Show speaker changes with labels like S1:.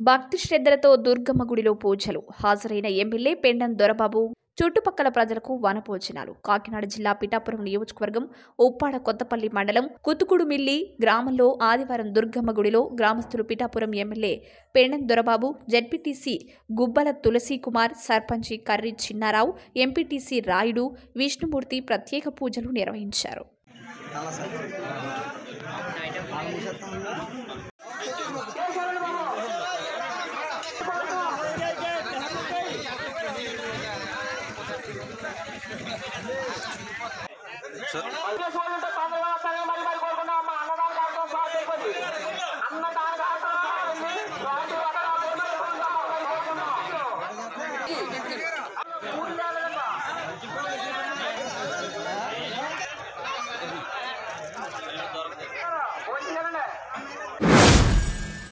S1: భక్తి శ్రద్ధలతో దుర్గమ్మ గుడిలో పూజలు హాజరైన ఎమ్మెల్యే పెండం దొరబాబు చుట్టుపక్కల ప్రజలకు వనభోజనాలు కాకినాడ జిల్లా పిఠాపురం నియోజకవర్గం ఉప్పాడ కొత్తపల్లి మండలం కుతుకుడుమిల్లి గ్రామంలో ఆదివారం దుర్గమ్మ గుడిలో గ్రామస్తులు పిఠాపురం ఎమ్మెల్యే పెండం దొరబాబు జడ్పీటీసీ గుబ్బల తులసి కుమార్ సర్పంచి కర్రి చిన్నారావు ఎంపీటీసీ రాయుడు విష్ణుమూర్తి ప్రత్యేక పూజలు నిర్వహించారు
S2: చేసుకోవాలంటే తొందరగా వస్తానే మరి మరి కోరుకున్నాం అమ్మ అన్నదాన కార్యక్రమం బాగా అయిపోయింది అన్నదాన కార్యక్రమం బాగుంది రాజు అక్కడ కోరుకున్నాం, మరి కోరుకున్నాం. పూజ చేయాలంట. భోజనం చేయాలండి.